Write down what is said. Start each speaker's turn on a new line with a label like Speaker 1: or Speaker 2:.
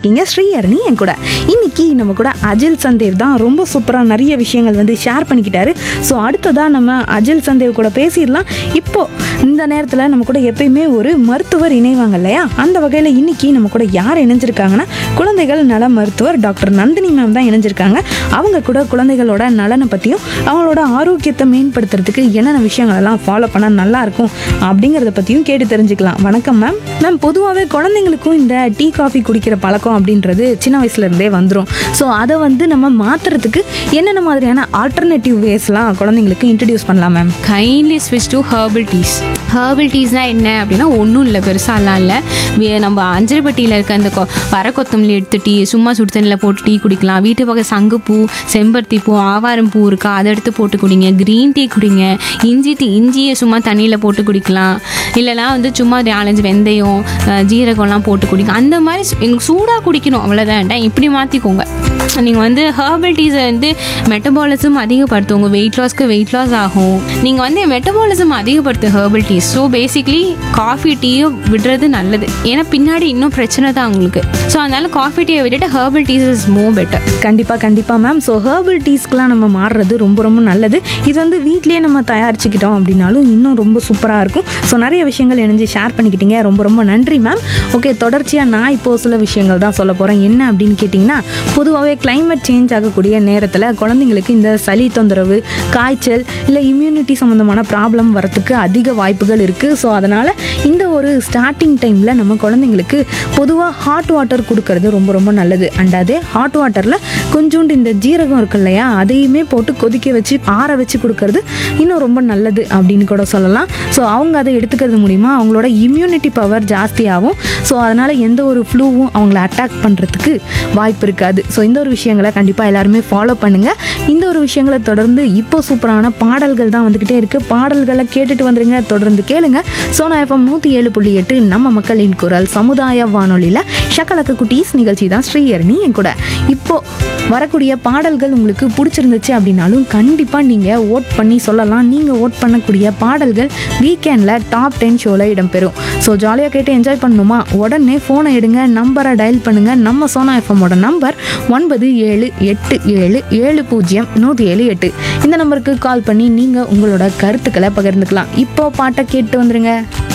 Speaker 1: இருக்கீங்க ஸ்ரீஹரணி என் கூட இன்னைக்கு நம்ம கூட அஜில் சந்தேவ் தான் ரொம்ப சூப்பராக நிறைய விஷயங்கள் வந்து ஷேர் பண்ணிக்கிட்டாரு ஸோ அடுத்ததாக நம்ம அஜில் சந்தேவ் கூட பேசிடலாம் இப்போ இந்த நேரத்தில் நம்ம கூட எப்பயுமே ஒரு மருத்துவர் இணைவாங்க இல்லையா அந்த வகையில் இன்னைக்கு நம்ம கூட யார் இணைஞ்சிருக்காங்கன்னா குழந்தைகள் நல மருத்துவர் டாக்டர் நந்தினி மேம் தான் இணைஞ்சிருக்காங்க அவங்க கூட குழந்தைகளோட நலனை பற்றியும் அவங்களோட ஆரோக்கியத்தை மேம்படுத்துறதுக்கு என்னென்ன விஷயங்கள் எல்லாம் ஃபாலோ பண்ணால் நல்லா இருக்கும் அப்படிங்கிறத பற்றியும் கேட்டு தெரிஞ்சுக்கலாம் வணக்கம் மேம் மேம் பொதுவாகவே குழந்தைங்களுக்கும் இந்த டீ காஃபி குடிக்கிற பழக்கம் அப்படின்றது சின்ன வயசுலேருந்தே வந்துடும் ஸோ அதை வந்து நம்ம மாற்றுறதுக்கு என்னென்ன மாதிரியான ஆல்டர்னேட்டிவ் வேஸ்லாம் குழந்தைங்களுக்கு இன்ட்ரடியூஸ் பண்ணலாம் மேம்
Speaker 2: கைண்ட்லி ஸ்விட்ச் டு ஹர்பல் டீஸ் ஹர்பல் டீஸ்னால் என்ன அப்படின்னா ஒன்றும் இல்லை பெருசாலாம் இல்லை வே- நம்ம அஞ்சரைப்பட்டியில் இருக்க அந்த கொ- வர கொத்தமல்லி எடுத்து டீ சும்மா சுடு தண்ணியில் போட்டு டீ குடிக்கலாம் வீட்டு பக்கம் சங்குப்பூ செம்பருத்தி பூ ஆவாரம் பூ இருக்கா அதை எடுத்து போட்டு குடிங்க க்ரீன் டீ குடிங்க இஞ்சி டீ இஞ்சியை சும்மா தண்ணியில் போட்டு குடிக்கலாம் இல்லைனா வந்து சும்மா நாலஞ்சு வெந்தயம் அஹ், ஜீரகம்லாம் போட்டு குடிங்க அந்த மாதிரி சு- எனக்கு சூடாக குடிக்கணும் அவ்வளோதான் இப்படி மாற்றிக்கோங்க நீங்கள் வந்து ஹர்பல் டீஸை வந்து மெட்டபாலிசம் அதிகப்படுத்தும் உங்கள் வெயிட் லாஸ்க்கு வெயிட் லாஸ் ஆகும் நீங்கள் வந்து மெட்டபாலிசம் அதிகப்படுத்தும் herbal teas so basically coffee டீயும் விடுறது நல்லது ஏன்னா பின்னாடி இன்னும் பிரச்சனை தான் உங்களுக்கு ஸோ அதனால காஃபி டீயை விட்டுட்டு herbal teas is more better
Speaker 1: கண்டிப்பாக கண்டிப்பாக மேம் ஸோ ஹேர்பல் டீஸ்க்கெலாம் நம்ம மாறுறது ரொம்ப ரொம்ப நல்லது இது வந்து வீட்லேயே நம்ம தயாரிச்சுக்கிட்டோம் அப்படின்னாலும் இன்னும் ரொம்ப சூப்பராக இருக்கும் ஸோ நிறைய விஷயங்கள் இணைஞ்சு ஷேர் பண்ணிக்கிட்டீங்க ரொம்ப ரொம்ப நன்றி மேம் ஓகே தொடர்ச்சியாக நான் இப்போது சில விஷயங்கள் தான் சொல்ல போகிறேன் என்ன அப்படின்னு கேட்டிங்கன்னா பொதுவாகவே climate சேஞ்ச் ஆகக்கூடிய நேரத்தில் குழந்தைங்களுக்கு இந்த சளி தொந்தரவு காய்ச்சல் இல்லை இம்யூனிட்டி சம்மந்தமான ப்ராப்ளம் வரத்துக்கு அதிக வாய்ப்புகள் இருக்குது ஸோ அதனால் இந்த ஒரு ஸ்டார்டிங் டைமில் நம்ம குழந்தைங்களுக்கு பொதுவாக ஹாட் வாட்டர் கொடுக்கறது ரொம்ப ரொம்ப நல்லது அண்ட் அதே ஹாட் வாட்டரில் கொஞ்சோண்டு இந்த ஜீரகம் இருக்கு இல்லையா அதையுமே போட்டு கொதிக்க வச்சு ஆற வச்சு கொடுக்கறது இன்னும் ரொம்ப நல்லது அப்படின்னு கூட சொல்லலாம் ஸோ அவங்க அதை எடுத்துக்கிறது மூலிமா அவங்களோட இம்யூனிட்டி பவர் ஜாஸ்தியாகும் ஸோ அதனால் எந்த ஒரு ஃப்ளூவும் அவங்கள அட்டாக் பண்ணுறதுக்கு வாய்ப்பு இருக்காது ஸோ இந்த ஒரு விஷயங்களை கண்டிப்பாக எல்லாருமே ஃபாலோ பண்ணுங்கள் இந்த ஒரு விஷயங்களை தொடர்ந்து இப்போ சூப்பரான பாடல்கள் தான் வந்துக்கிட்டே இருக்குது பாடல்களை கேட்டுட்டு வந்துருங்க தொடர்ந்து கேளுங்க சோனா எஃப்எம் நூற்றி ஏழு புள்ளி எட்டு நம்ம மக்களின் குரல் சமுதாய வானொலியில் ஷக்கலக்க குட்டீஸ் நிகழ்ச்சி தான் ஸ்ரீஹரணி என் கூட இப்போ வரக்கூடிய பாடல்கள் உங்களுக்கு பிடிச்சிருந்துச்சு அப்படின்னாலும் கண்டிப்பாக நீங்கள் ஓட் பண்ணி சொல்லலாம் நீங்கள் ஓட் பண்ணக்கூடிய பாடல்கள் வீக்கெண்டில் டாப் டென் ஷோவில் இடம்பெறும் ஸோ ஜாலியாக கேட்டு என்ஜாய் பண்ணணுமா உடனே ஃபோனை எடுங்க நம்பரை டயல் பண்ணுங்கள் நம்ம சோனா எஃப்எம்மோட நம்பர் ஒன்பது ஏழு எட்டு ஏழு ஏழு பூஜ்ஜியம் நூற்றி ஏழு எட்டு இந்த நம்பருக்கு கால் பண்ணி நீங்கள் உங்களோட கருத்துக்களை பகிர்ந்துக்கலாம் இப்போ பாட்டை கேட்டு வந்துருங்க